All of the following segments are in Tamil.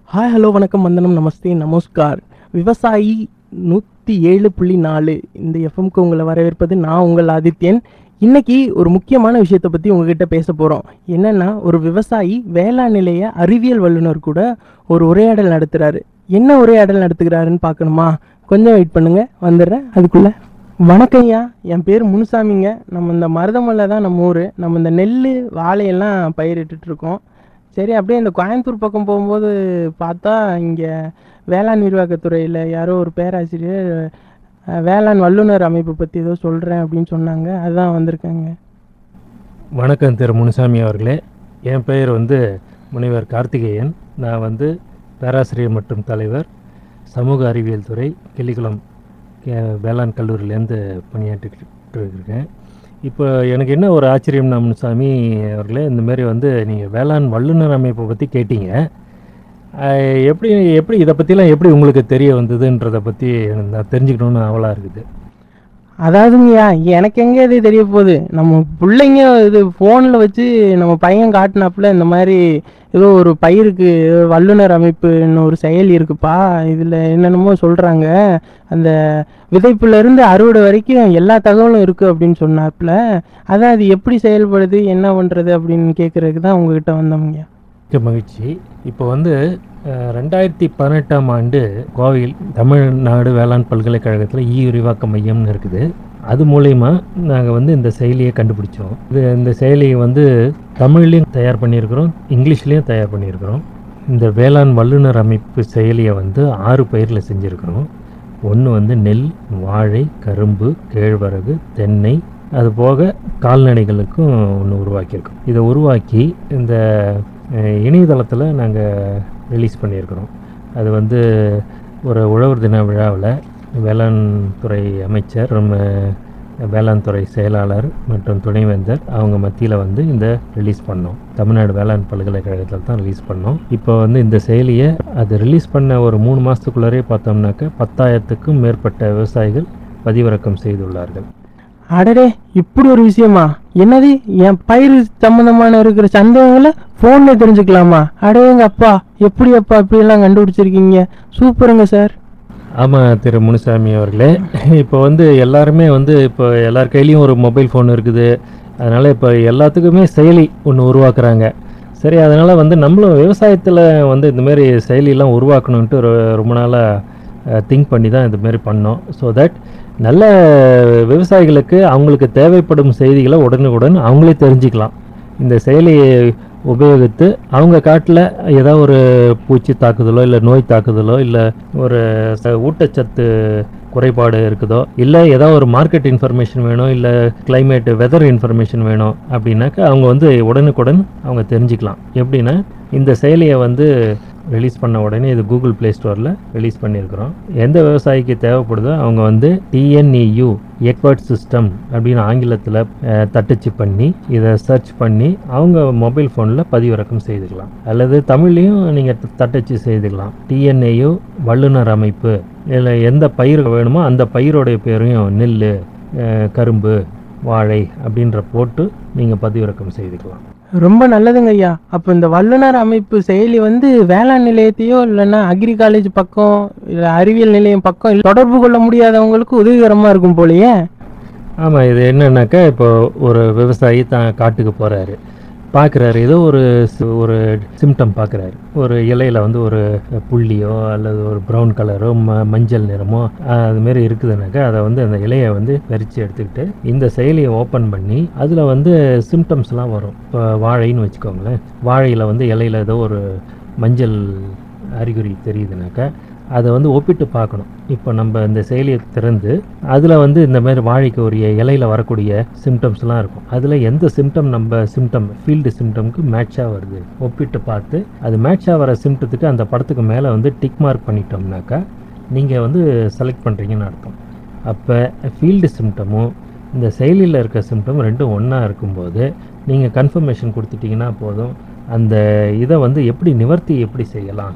ஹாய் ஹலோ வணக்கம் வந்தனம் நமஸ்தே நமஸ்கார் விவசாயி நூற்றி ஏழு புள்ளி நாலு இந்த எஃப்எம்க்கு உங்களை வரவேற்பது நான் உங்கள் ஆதித்யன் இன்னைக்கு ஒரு முக்கியமான விஷயத்தை பற்றி உங்ககிட்ட பேச போகிறோம் என்னன்னா ஒரு விவசாயி வேளாண் நிலைய அறிவியல் வல்லுநர் கூட ஒரு உரையாடல் நடத்துகிறாரு என்ன உரையாடல் நடத்துகிறாருன்னு பார்க்கணுமா கொஞ்சம் வெயிட் பண்ணுங்க வந்துடுறேன் அதுக்குள்ளே வணக்கம் ஐயா என் பேர் முனுசாமிங்க நம்ம இந்த மருதமலை தான் நம்ம ஊர் நம்ம இந்த நெல் வாழையெல்லாம் பயிரிட்டுட்டு இருக்கோம் சரி அப்படியே இந்த கோயம்புத்தூர் பக்கம் போகும்போது பார்த்தா இங்கே வேளாண் விரிவாக்கத்துறையில் யாரோ ஒரு பேராசிரியர் அஹ், வேளாண் வல்லுநர் அமைப்பு பற்றி ஏதோ சொல்கிறேன் அப்படின்னு சொன்னாங்க அதான் வந்திருக்கேங்க வணக்கம் திரு முனுசாமி அவர்களே என் பெயர் வந்து முனைவர் கார்த்திகேயன் நான் வந்து பேராசிரியர் மற்றும் தலைவர் சமூக அறிவியல் துறை கிள்ளிக்குளம் கே- வேளாண் கல்லூரியிலேருந்து பணியாற்றிட்டு இருக்கேன் இப்போ எனக்கு என்ன ஒரு ஆச்சரியம்னா முனுசாமி அவர்களே இந்த மாதிரி வந்து நீங்கள் வேளாண் வல்லுநர் அமைப்பை பற்றி கேட்டீங்க அஹ், எப்படி எப்படி இதை பற்றிலாம் எப்படி உங்களுக்கு தெரிய வந்ததுன்றதை பற்றி நான் தெரிஞ்சுக்கணுன்னு அவலாக இருக்குது அதாவதுங்கய்யா எனக்கு எங்கே இது தெரிய போகுது நம்ம பிள்ளைங்க இது ஃபோனில் வச்சு நம்ம பையன் காட்டினாப்புல இந்த மாதிரி ஏதோ ஒரு பயிருக்கு ஏதோ வல்லுநர் அமைப்புன்னு ஒரு செயலி இருக்குப்பா இதில் என்னென்னமோ சொல்கிறாங்க அந்த விதைப்புலேருந்து அறுவடை வரைக்கும் எல்லா தகவலும் இருக்குது அப்படின்னு சொன்னாப்புல அதான் அது எப்படி செயல்படுது என்ன பண்ணுறது அப்படின்னு கேட்குறதுக்கு தான் உங்ககிட்ட வந்தோம்ங்க மிக்க மகிழ்ச்சி இப்போ வந்து அஹ், ரெண்டாயிரத்தி பதினெட்டாம் ஆண்டு கோவையில் தமிழ்நாடு வேளாண் பல்கலைக்கழகத்தில் இ விரிவாக்க மையம்னு இருக்குது அது மூலயமா நாங்கள் வந்து இந்த செயலியை கண்டுபிடிச்சோம் இது இந்த செயலியை வந்து தமிழ்லேயும் தயார் பண்ணியிருக்கிறோம் இங்கிலீஷ்லேயும் தயார் பண்ணியிருக்கிறோம் இந்த வேளாண் வல்லுநர் அமைப்பு செயலியை வந்து ஆறு பயிரில் செஞ்சுருக்கிறோம் ஒன்று வந்து நெல் வாழை கரும்பு கேழ்வரகு தென்னை அது போக கால்நடைகளுக்கும் ஒன்று உருவாக்கியிருக்கோம் இதை உருவாக்கி இந்த அஹ், இணையதளத்தில் நாங்கள் ரிலீஸ் பண்ணியிருக்கிறோம் அது வந்து ஒரு உழவர் தின விழாவில் வேளாண் துறை அமைச்சர் நம்ம வேளாண் துறை செயலாளர் மற்றும் துணைவேந்தர் அவங்க மத்தியில் வந்து இந்த ரிலீஸ் பண்ணோம் தமிழ்நாடு வேளாண் பல்கலைக்கழகத்தில் தான் ரிலீஸ் பண்ணோம் இப்போ வந்து இந்த செயலியை அது ரிலீஸ் பண்ண ஒரு மூணு மாதத்துக்குள்ளாரே பார்த்தோம்னாக்க பத்தாயிரத்துக்கும் மேற்பட்ட விவசாயிகள் பதிவிறக்கம் செய்துள்ளார்கள் அடடே இப்படி ஒரு விஷயமா என்னது என் பயிர் சம்மந்தமான இருக்கிற சந்தேகங்களை ஃபோனில் தெரிஞ்சுக்கலாமா அடேங்க அப்பா எப்படி அப்பா இப்படியெல்லாம் கண்டுபிடிச்சிருக்கீங்க சூப்பருங்க சார் ஆமாம் திரு முனுசாமி அவர்களே இப்போ வந்து எல்லாருமே வந்து இப்போ எல்லார் கையிலையும் ஒரு மொபைல் ஃபோன் இருக்குது அதனால் இப்போ எல்லாத்துக்குமே செயலி ஒன்று உருவாக்குறாங்க சரி அதனால் வந்து நம்மளும் விவசாயத்தில் வந்து இந்த மாதிரி செயலிலாம் உருவாக்கணுன்ட்டு ரொ- ரொம்ப நாளாக திங்க் பண்ணி தான் இது மாதிரி பண்ணோம் ஸோ தட் நல்ல விவசாயிகளுக்கு அவங்களுக்கு தேவைப்படும் செய்திகளை உடனுக்குடன் அவங்களே தெரிஞ்சுக்கலாம் இந்த செயலியை உபயோகித்து அவங்க காட்டில் ஏதாவது ஒரு பூச்சி தாக்குதலோ இல்லை நோய் தாக்குதலோ இல்லை ஒரு ச- ஊட்டச்சத்து குறைபாடு இருக்குதோ இல்லை ஏதாவது ஒரு மார்க்கெட் இன்ஃபர்மேஷன் வேணும் இல்லை climate வெதர் இன்ஃபர்மேஷன் வேணும் அப்படின்னாக்கா அவங்க வந்து உடனுக்குடன் அவங்க தெரிஞ்சுக்கலாம் எப்படின்னா இந்த செயலியை வந்து ரிலீஸ் பண்ண உடனே இது கூகுள் ப்ளே ஸ்டோரில் ரிலீஸ் பண்ணியிருக்கிறோம் எந்த விவசாயிக்கு தேவைப்படுதோ அவங்க வந்து டிஎன்இயு எக்வர்ட் சிஸ்டம் அப்படின்னு ஆங்கிலத்தில் தட்டச்சு பண்ணி இதை சர்ச் பண்ணி அவங்க மொபைல் ஃபோனில் பதிவிறக்கம் செய்துக்கலாம் அல்லது தமிழ்லையும் நீங்கள் தட்டச்சு செய்துக்கலாம் டிஎன்ஏயு வல்லுநர் அமைப்பு இல்லை எந்த பயிர் வேணுமோ அந்த பயிரோடைய பேரையும் நெல் அஹ், கரும்பு வாழை அப்படின்ற போட்டு நீங்கள் பதிவிறக்கம் செய்துக்கலாம் ரொம்ப நல்லதுங்க ஐயா அப்போ இந்த வல்லுநர் அமைப்பு செயலி வந்து வேளாண் நிலையத்தையோ இல்லைன்னா அக்ரி காலேஜ் பக்கம் இல்லை அறிவியல் நிலையம் பக்கம் இல்ல தொடர்பு கொள்ள முடியாதவங்களுக்கு உதவிகரமாக இருக்கும் போலயே ஆமாம் இது என்னன்னாக்கா இப்போ ஒரு விவசாயி தான் காட்டுக்கு போகிறாரு பார்க்குறாரு ஏதோ ஒரு சி- ஒரு சிம்டம் பார்க்குறாரு ஒரு இலையில வந்து ஒரு புள்ளியோ அல்லது ஒரு ப்ரௌன் கலரோ ம மஞ்சள் நிறமோ அஹ், அது மாதிரி இருக்குதுனாக்கா அதை வந்து அந்த இலையை வந்து பறித்து எடுத்துக்கிட்டு இந்த செயலியை ஓப்பன் பண்ணி அதில் வந்து சிம்டம்ஸ்லாம் வரும் இப்போ வாழைன்னு வச்சுக்கோங்களேன் வாழையில் வந்து இலையில ஏதோ ஒரு மஞ்சள் அறிகுறி தெரியுதுனாக்கா அதை வந்து ஒப்பிட்டு பார்க்கணும் இப்போ நம்ம இந்த செயலியை திறந்து அதில் வந்து இந்த மாதிரி வாழைக்கு ஒரு இலையில வரக்கூடிய சிம்டம்ஸ்லாம் இருக்கும் அதில் எந்த சிம்டம் நம்ம சிம்டம் ஃபீல்டு சிம்டம்க்கு மேட்சாக வருது ஒப்பிட்டு பார்த்து அது மேட்சாக வர சிம்டத்துக்கு அந்த படத்துக்கு மேலே வந்து டிக் மார்க் பண்ணிட்டோம்னாக்கா நீங்கள் வந்து செலக்ட் பண்ணுறீங்கன்னு அர்த்தம் அப்போ ஃபீல்டு சிம்டமும் இந்த செயலியில் இருக்க சிம்டம் ரெண்டும் ஒன்றா இருக்கும்போது நீங்கள் கன்ஃபர்மேஷன் கொடுத்துட்டீங்கன்னா போதும் அந்த இதை வந்து எப்படி நிவர்த்தி எப்படி செய்யலாம்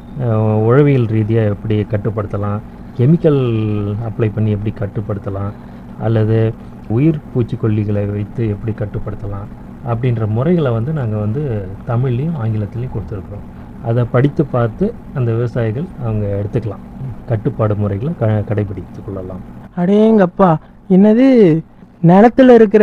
அஹ் உழவியல் ரீதியாக எப்படி கட்டுப்படுத்தலாம் கெமிக்கல் அப்ளை பண்ணி எப்படி கட்டுப்படுத்தலாம் அல்லது உயிர் பூச்சிக்கொல்லிகளை வைத்து எப்படி கட்டுப்படுத்தலாம் அப்படின்ற முறைகளை வந்து நாங்கள் வந்து தமிழ்லையும் ஆங்கிலத்துலேயும் கொடுத்துருக்குறோம் அதை படித்து பார்த்து அந்த விவசாயிகள் அவங்க எடுத்துக்கலாம் கட்டுப்பாடு முறைகளை க கடைபிடித்து கொள்ளலாம் அடேங்கப்பா என்னது நிலத்துல இருக்கிற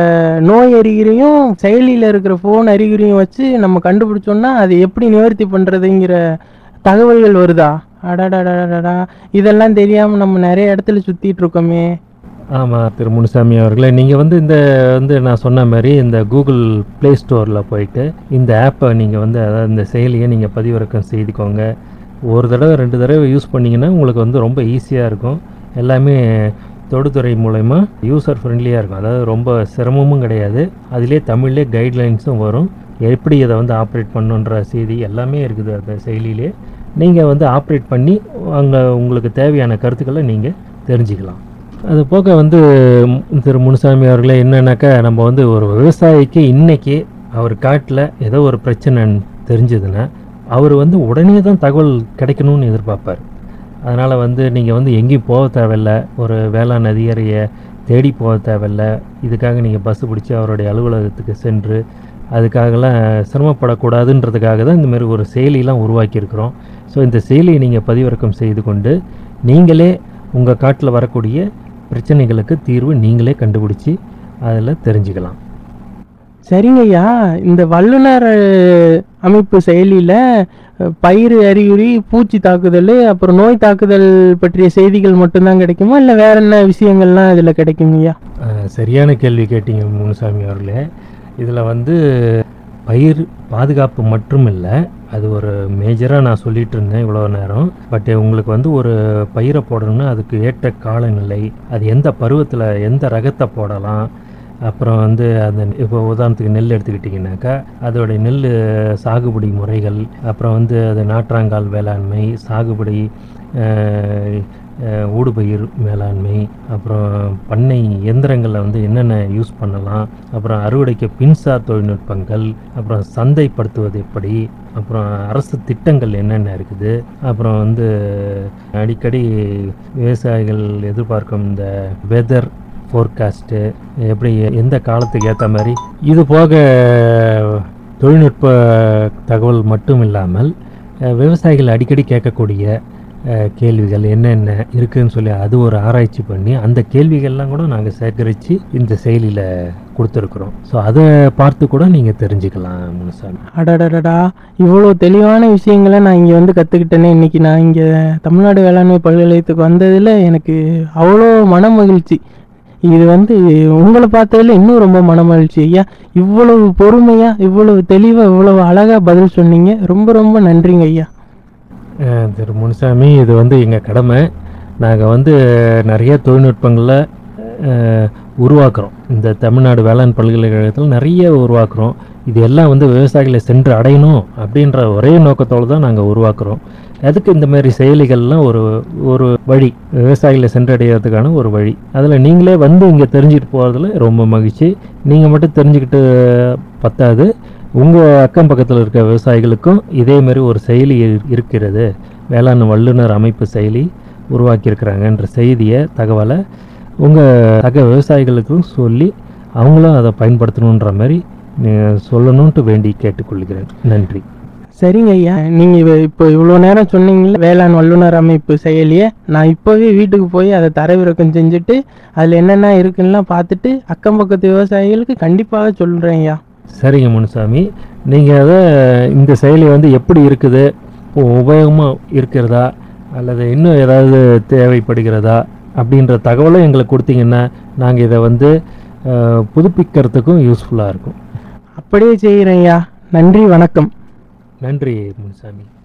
நோய் அறிகுறியும் செயலியில் இருக்கிற ஃபோன் அறிகுறியும் வச்சு நம்ம கண்டுபிடிச்சோம்னா அது எப்படி நிவர்த்தி பண்ணுறதுங்கிற தகவல்கள் வருதா அடடடடடா இதெல்லாம் தெரியாமல் நம்ம நிறைய இடத்துல சுற்றிட்டு இருக்கோமே ஆமாம் திரு முனுசாமி அவர்களே நீங்கள் வந்து இந்த வந்து நான் சொன்ன மாதிரி இந்த கூகுள் ப்ளே ஸ்டோரில் போயிட்டு இந்த ஆப்பை நீங்கள் வந்து அதாவது இந்த செயலியை நீங்கள் பதிவிறக்கம் செய்துக்கோங்க ஒரு தடவை ரெண்டு தடவை யூஸ் பண்ணிங்கன்னா உங்களுக்கு வந்து ரொம்ப ஈஸியாக இருக்கும் எல்லாமே தொடுதுறை மூலயமா யூசர் ஃப்ரெண்ட்லியாக இருக்கும் அதாவது ரொம்ப சிரமமும் கிடையாது அதிலே தமிழ்லே கைட்லைன்ஸும் வரும் எப்படி இதை வந்து ஆப்ரேட் பண்ணுன்ற செய்தி எல்லாமே இருக்குது அந்த செயலியிலே நீங்கள் வந்து ஆப்ரேட் பண்ணி அங்கே உங்களுக்கு தேவையான கருத்துக்களை நீங்கள் தெரிஞ்சுக்கலாம் அது போக வந்து ம், திரு முனுசாமி அவர்களே என்னன்னாக்கா நம்ம வந்து ஒரு விவசாயிக்கு இன்னைக்கு அவர் காட்டில் ஏதோ ஒரு பிரச்சனை தெரிஞ்சதுன்னா அவர் வந்து உடனே தான் தகவல் கிடைக்கணும்னு எதிர்பார்ப்பார் அதனால் வந்து நீங்கள் வந்து எங்கேயும் போக தேவையில்ல ஒரு வேளாண் அதிகாரியை தேடி போக தேவையில்ல இதுக்காக நீங்கள் பஸ் பிடிச்சி அவருடைய அலுவலகத்துக்கு சென்று அதுக்காகலாம் சிரமப்படக்கூடாதுன்றதுக்காக தான் இந்த மாதிரி ஒரு செயலிலாம் உருவாக்கியிருக்கிறோம் ஸோ இந்த செயலியை நீங்கள் பதிவிறக்கம் செய்து கொண்டு நீங்களே உங்கள் காட்டில் வரக்கூடிய பிரச்சனைகளுக்கு தீர்வு நீங்களே கண்டுபிடிச்சி அதில் தெரிஞ்சுக்கலாம் சரிங்க ஐயா இந்த வல்லுநர் அஹ், அமைப்பு செயலியில் பயிர் அறிகுறி பூச்சி தாக்குதல் அப்புறம் நோய் தாக்குதல் பற்றிய செய்திகள் மட்டும்தான் கிடைக்குமா இல்லை வேற என்ன விஷயங்கள்லாம் இதில் கிடைக்குங்க ஐயா அஹ், சரியான கேள்வி கேட்டீங்க முனுசாமி அவர்களே இதில் வந்து பயிர் பாதுகாப்பு மட்டும் இல்லை அது ஒரு மேஜராக நான் சொல்லிட்டு இருந்தேன் இவ்வளோ நேரம் பட் உங்களுக்கு வந்து ஒரு பயிரை போடணும்னா அதுக்கு ஏற்ற காலநிலை அது எந்த பருவத்தில் எந்த ரகத்தை போடலாம் அப்புறம் வந்து அந்த இப்போ உதாரணத்துக்கு நெல் எடுத்துக்கிட்டிங்கனாக்கா அதோடைய நெல் சாகுபடி முறைகள் அப்புறம் வந்து அது நாற்றாங்கால் வேளாண்மை சாகுபடி அஹ், அஹ், ஊடுபயிர் மேலாண்மை அப்புறம் பண்ணை எந்திரங்களில் வந்து என்னென்ன யூஸ் பண்ணலாம் அப்புறம் அறுவடைக்கு மின்சார் தொழில்நுட்பங்கள் அப்புறம் சந்தைப்படுத்துவது எப்படி அப்புறம் அரசு திட்டங்கள் என்னென்ன இருக்குது அப்புறம் வந்து அடிக்கடி விவசாயிகள் எதிர்பார்க்கும் இந்த வெதர் ஃபோர்காஸ்ட்டு எப்படி எந்த காலத்துக்கு ஏற்ற மாதிரி இது போக தொழில்நுட்ப தகவல் மட்டும் இல்லாமல் அஹ், விவசாயிகள் அடிக்கடி கேட்கக்கூடிய அஹ், கேள்விகள் என்னென்ன இருக்குன்னு சொல்லி அது ஒரு ஆராய்ச்சி பண்ணி அந்த கேள்விகள்லாம் கூட நாங்கள் சேகரித்து இந்த செயலியில் கொடுத்துருக்குறோம் ஸோ அதை பார்த்து கூட நீங்கள் தெரிஞ்சுக்கலாம் முனுசாமி அடடடடா இவ்வளோ தெளிவான விஷயங்களை நான் இங்கே வந்து கற்றுக்கிட்டேனே இன்னைக்கு நான் இங்கே தமிழ்நாடு வேளாண்மை பல்கலைக்கழகத்துக்கு வந்ததில் எனக்கு அவ்வளோ மன மகிழ்ச்சி இது வந்து உங்களை பார்த்ததுல இன்னும் ரொம்ப மன மகிழ்ச்சி ஐயா இவ்வளவு பொறுமையாக இவ்வளவு தெளிவாக இவ்வளவு அழகாக பதில் சொன்னீங்க ரொம்ப ரொம்ப நன்றிங்க ஐயா அஹ் திரு முனுசாமி இது வந்து எங்கள் கடமை நாங்கள் வந்து நிறைய தொழில்நுட்பங்களை அஹ், உருவாக்குறோம் இந்த தமிழ்நாடு வேளாண் பல்கலைக்கழகத்தில் நிறைய உருவாக்குறோம் இது எல்லாம் வந்து விவசாயிகளை சென்று அடையணும் அப்படின்ற ஒரே நோக்கத்தோடு தான் நாங்கள் உருவாக்குறோம் அதுக்கு இந்த மாதிரி செயலிகள்லாம் ஒரு ஒரு வழி விவசாயிகளை சென்றடைகிறதுக்கான ஒரு வழி அதில் நீங்களே வந்து இங்கே தெரிஞ்சுட்டு போகிறதுல ரொம்ப மகிழ்ச்சி நீங்கள் மட்டும் தெரிஞ்சுக்கிட்டு பத்தாது உங்கள் அக்கம் பக்கத்தில் இருக்க விவசாயிகளுக்கும் இதே மாதிரி ஒரு செயலி இரு- இருக்கிறது வேளாண் வல்லுநர் அமைப்பு செயலி உருவாக்கியிருக்கிறாங்கன்ற செய்தியை தகவலை உங்கள் சக விவசாயிகளுக்கும் சொல்லி அவங்களும் அதை பயன்படுத்தணுன்ற மாதிரி நீ- சொல்லணுன்ட்டு வேண்டி கேட்டுக்கொள்கிறேன் நன்றி சரிங்க ஐயா நீங்கள் இப்போ இவ்வளோ நேரம் சொன்னீங்கல்ல வேளாண் வல்லுநர் அமைப்பு செயலியை நான் இப்போவே வீட்டுக்கு போய் அதை தரவிறக்கம் செஞ்சுட்டு அதில் என்னென்ன இருக்குன்னுலாம் பார்த்துட்டு அக்கம் பக்கத்து விவசாயிகளுக்கு கண்டிப்பாக சொல்கிறேன் ஐயா சரிங்க முனுசாமி நீங்கள் அதை இந்த செயலி வந்து எப்படி இருக்குது உபயோகமாக இருக்கிறதா அல்லது இன்னும் ஏதாவது தேவைப்படுகிறதா அப்படின்ற தகவலை எங்களுக்கு கொடுத்தீங்கன்னா நாங்கள் இதை வந்து அஹ், புதுப்பிக்கிறதுக்கும் யூஸ்ஃபுல்லாக இருக்கும் அப்படியே செய்கிறேன் ஐயா நன்றி வணக்கம் நன்றி முனுசாமி